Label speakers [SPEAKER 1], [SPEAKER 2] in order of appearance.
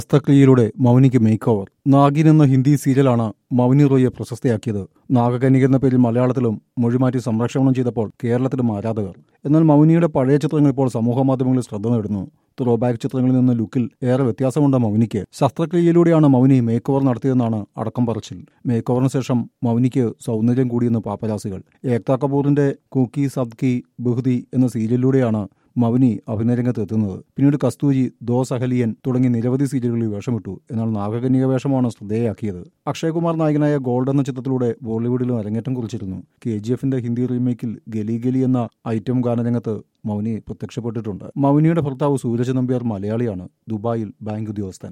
[SPEAKER 1] ശസ്ത്രക്രിയയിലൂടെ മൗനിക്ക് make over Naagin എന്ന ഹിന്ദി സീരിയലാണ് മൗനി റോയെ പ്രശസ്തയാക്കിയത് നാഗകന്യക എന്ന പേരിൽ മലയാളത്തിലും മൊഴിമാറ്റി സംരക്ഷണം ചെയ്തപ്പോൾ കേരളത്തിലും ആരാധകർ എന്നാൽ മൗനിയുടെ പഴയ ചിത്രങ്ങൾ ഇപ്പോൾ സമൂഹമാധ്യമങ്ങളിൽ ശ്രദ്ധ നേടുന്നു ത്രോ ബാക്ക് ചിത്രങ്ങളിൽ നിന്ന് ലുക്കിൽ ഏറെ വ്യത്യാസമുണ്ട് മൗനിക്ക് ശസ്ത്രക്രിയയിലൂടെയാണ് മൗനി മേക്ക് ഓവർ നടത്തിയതെന്നാണ് അടക്കം പറച്ചിൽ മേക്ക് ഓവറിന് ശേഷം മൗനിക്ക് സൗന്ദര്യം കൂടിയെന്ന് പാപ്പരാസികൾ ഏക്താ കപൂറിന്റെ കുക്കി സബ്കി ബുഹ്ദി എന്ന സീരിയലിലൂടെയാണ് മൗനി അഭിനയരംഗത്ത് എത്തുന്നത് പിന്നീട് കസ്തൂരി ദോ സഹലിയൻ തുടങ്ങി നിരവധി സീരിയലുകളിൽ വേഷമിട്ടു എന്നാൽ നാഗകന്യക വേഷമാണ് ശ്രദ്ധേയാക്കിയത് അക്ഷയകുമാർ നായകനായ ഗോൾഡ് എന്ന ചിത്രത്തിലൂടെ ബോളിവുഡിലും അരങ്ങേറ്റം കുറിച്ചിരുന്നു കെ ജി എഫിന്റെ ഹിന്ദി റീമേക്കിൽ ഗലി ഗലി എന്ന ഐറ്റം ഗാനരംഗത്ത് മൗനി പ്രത്യക്ഷപ്പെട്ടിട്ടുണ്ട് മൗനിയുടെ ഭർത്താവ് സൂരജ് നമ്പ്യാർ മലയാളിയാണ് ദുബായിൽ ബാങ്ക് ഉദ്യോഗസ്ഥൻ